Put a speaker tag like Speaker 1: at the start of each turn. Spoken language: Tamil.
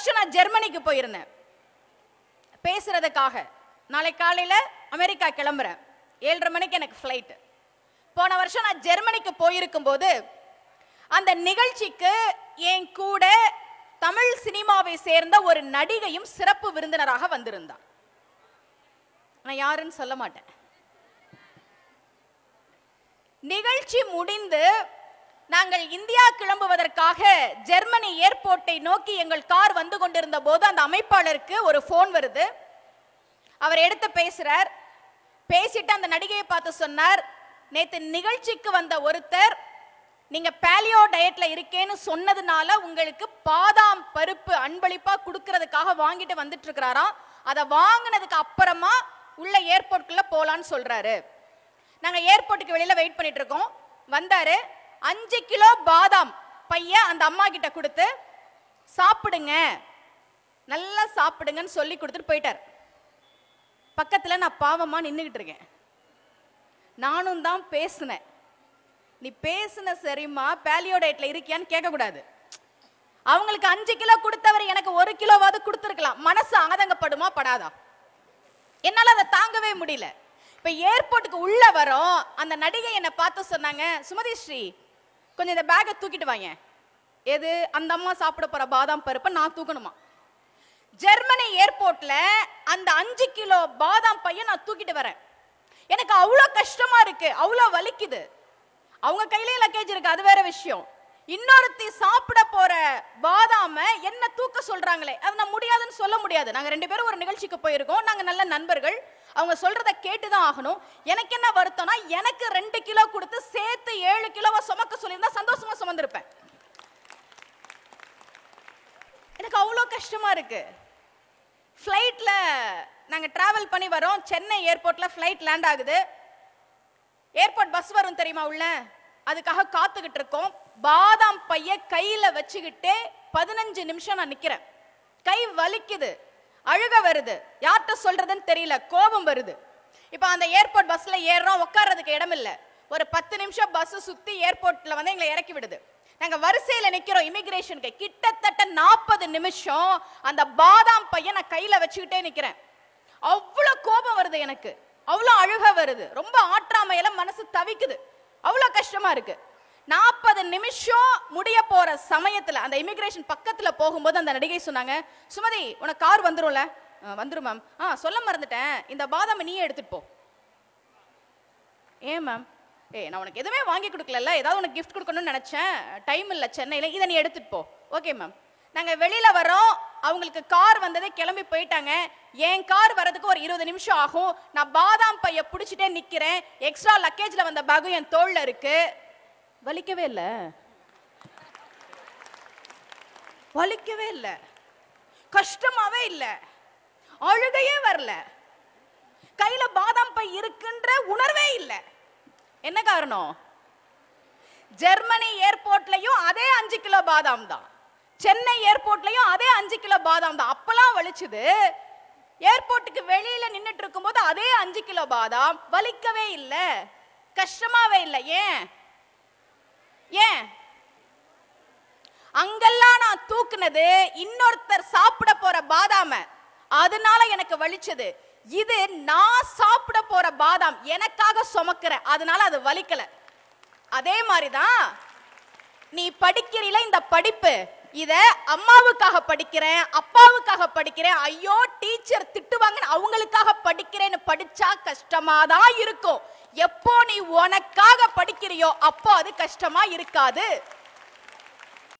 Speaker 1: வருஷம் நான் ஜெர்மனிக்கு போயிருந்தேன் பேசுறதுக்காக நாளை காலையில அமெரிக்கா கிளம்புறேன் ஏழரை மணிக்கு எனக்கு ஃப்ளைட் போன வருஷம் நான் ஜெர்மனிக்கு போயிருக்கும் போது அந்த நிகழ்ச்சிக்கு என் கூட தமிழ் சினிமாவை சேர்ந்த ஒரு நடிகையும் சிறப்பு விருந்தினராக வந்திருந்தார் நான் யாருன்னு சொல்ல மாட்டேன் நிகழ்ச்சி முடிந்து நாங்கள் இந்தியா கிளம்புவதற்காக ஜெர்மனி ஏர்போர்ட்டை நோக்கி எங்கள் கார் வந்து கொண்டிருந்த போது அந்த அமைப்பாளருக்கு ஒரு ஃபோன் வருது அவர் எடுத்து பேசுறார் பேசிட்டு அந்த நடிகையை பார்த்து சொன்னார் நேத்து நிகழ்ச்சிக்கு வந்த ஒருத்தர் நீங்க பேலியோ டயட்ல இருக்கேன்னு சொன்னதுனால உங்களுக்கு பாதாம் பருப்பு அன்பளிப்பா கொடுக்கறதுக்காக வாங்கிட்டு வந்துட்டு இருக்கிறாராம் அதை வாங்கினதுக்கு அப்புறமா உள்ள ஏர்போர்ட்குள்ள போலான்னு சொல்றாரு நாங்க ஏர்போர்ட்டுக்கு வெளியில வெயிட் பண்ணிட்டு இருக்கோம் வந்தாரு அஞ்சு கிலோ பாதாம் பைய அந்த அம்மா கிட்ட கொடுத்து சாப்பிடுங்க நல்லா சாப்பிடுங்கன்னு சொல்லி கொடுத்துட்டு போயிட்டார் பக்கத்துல நான் பாவமா நின்னுகிட்டு இருக்கேன் நானும் தான் பேசினேன் நீ பேசுன சரிம்மா பேலியோ டயட்ல இருக்கியான்னு கேட்க கூடாது அவங்களுக்கு அஞ்சு கிலோ கொடுத்தவர் எனக்கு ஒரு கிலோவாவது கொடுத்துருக்கலாம் மனசு ஆதங்கப்படுமா படாதா என்னால அதை தாங்கவே முடியல இப்ப ஏர்போர்ட்டுக்கு உள்ள வரோம் அந்த நடிகை என்னை பார்த்து சொன்னாங்க சுமதி ஸ்ரீ கொஞ்சம் இந்த பேக்கை தூக்கிட்டு வாங்க எது அந்த அம்மா சாப்பிட போற பாதாம் பருப்பை நான் தூக்கணுமா ஜெர்மனி ஏர்போர்ட்ல அந்த அஞ்சு கிலோ பாதாம் பையன் நான் தூக்கிட்டு வரேன் எனக்கு அவ்வளோ கஷ்டமா இருக்கு அவ்வளோ வலிக்குது அவங்க கையிலே லக்கேஜ் இருக்கு அது வேற விஷயம் இன்னொருத்தி சாப்பிட போற பாதாம என்ன தூக்க சொல்றாங்களே அது நான் முடியாதுன்னு சொல்ல முடியாது நாங்க ரெண்டு பேரும் ஒரு நிகழ்ச்சிக்கு போயிருக்கோம் நாங்க நல்ல நண்பர்கள் அவங்க சொல்றத கேட்டுதான் ஆகணும் எனக்கு என்ன வருத்தம்னா எனக்கு ரெண்டு கிலோ கொடுத்து சேர்த்து ஏழு கிலோவா சுமக்க சொல்லியிருந்தா சந்தோஷமா சுமந்திருப்பேன் எனக்கு அவ்வளோ கஷ்டமா இருக்கு ஃப்ளைட்ல நாங்க டிராவல் பண்ணி வரோம் சென்னை ஏர்போர்ட்ல ஃப்ளைட் லேண்ட் ஆகுது ஏர்போர்ட் பஸ் வரும் தெரியுமா உள்ள அதுக்காக காத்துக்கிட்டு இருக்கோம் பாதாம் பைய கையில வச்சுக்கிட்டே பதினஞ்சு நிமிஷம் நான் நிக்கிறேன் கை வலிக்குது அழுக வருது யார்கிட்ட சொல்றதுன்னு தெரியல கோபம் வருது இப்போ அந்த ஏர்போர்ட் பஸ்ல ஏறுறோம் உட்கார்றதுக்கு இடம் இல்ல ஒரு பத்து நிமிஷம் பஸ் சுத்தி ஏர்போர்ட்ல வந்து எங்களை இறக்கி விடுது நாங்க வரிசையில நிக்கிறோம் இமிகிரேஷனுக்கு கிட்டத்தட்ட நாற்பது நிமிஷம் அந்த பாதாம் பையன் நான் கையில வச்சுக்கிட்டே நிக்கிறேன் அவ்வளவு கோபம் வருது எனக்கு அவ்வளவு அழுக வருது ரொம்ப ஆற்றாமையில மனசு தவிக்குது அவ்வளவு கஷ்டமா இருக்கு நாற்பது நிமிஷம் முடிய போற சமயத்துல அந்த இமிகிரேஷன் பக்கத்துல போகும்போது அந்த நடிகை சொன்னாங்க சுமதி உனக்கு கார் வந்துரும்ல "ஆ, வந்துரும் மேம் ஆ சொல்ல மறந்துட்டேன் இந்த பாதாமை நீயே எடுத்துட்டு போ ஏன் மேம் ஏய் நான் உனக்கு எதுவுமே வாங்கி கொடுக்கல ஏதாவது உனக்கு கிஃப்ட் கொடுக்கணும்னு நினைச்சேன் டைம் இல்லை சென்னையில இதை நீ எடுத்துட்டு போ ஓகே மேம் நாங்க வெளியில வரோம் அவங்களுக்கு கார் வந்ததே கிளம்பி போயிட்டாங்க என் கார் வரதுக்கு ஒரு இருபது நிமிஷம் ஆகும் நான் பாதாம் பைய பிடிச்சிட்டே நிக்கிறேன் எக்ஸ்ட்ரா லக்கேஜ்ல வந்த பேகும் என் தோல்ல இருக்கு வலிக்கவே இல்லை வலிக்கவே இல்லை கஷ்டமாவே இல்லை அழுகையே வரல கையில பாதாம் பை இருக்குன்ற உணர்வே இல்லை என்ன காரணம் ஜெர்மனி ஏர்போர்ட்லயும் அதே அஞ்சு கிலோ பாதாம் தான் சென்னை ஏர்போர்ட்லயும் அதே அஞ்சு கிலோ பாதாம் தான் அப்பெல்லாம் வலிச்சுது ஏர்போர்ட்டுக்கு வெளியில நின்னுட்டு இருக்கும்போது அதே அஞ்சு கிலோ பாதாம் வலிக்கவே இல்லை கஷ்டமாவே இல்லை ஏன் ஏன் அங்கெல்லாம் நான் தூக்குனது இன்னொருத்தர் சாப்பிட போற பாதாம அதனால எனக்கு வலிச்சது இது நான் சாப்பிட போற பாதாம் எனக்காக சுமக்கிறேன் அதனால அது வலிக்கல அதே மாதிரிதான் நீ படிக்கிறீல இந்த படிப்பு இத அம்மாவுக்காக படிக்கிறேன் அப்பாவுக்காக படிக்கிறேன் ஐயோ டீச்சர் திட்டுவாங்கன்னு அவங்களுக்காக படிக்கிறேன்னு படிச்சா கஷ்டமா தான் இருக்கும் எப்போ நீ உனக்காக படிக்கிறியோ அப்போ அது கஷ்டமா இருக்காது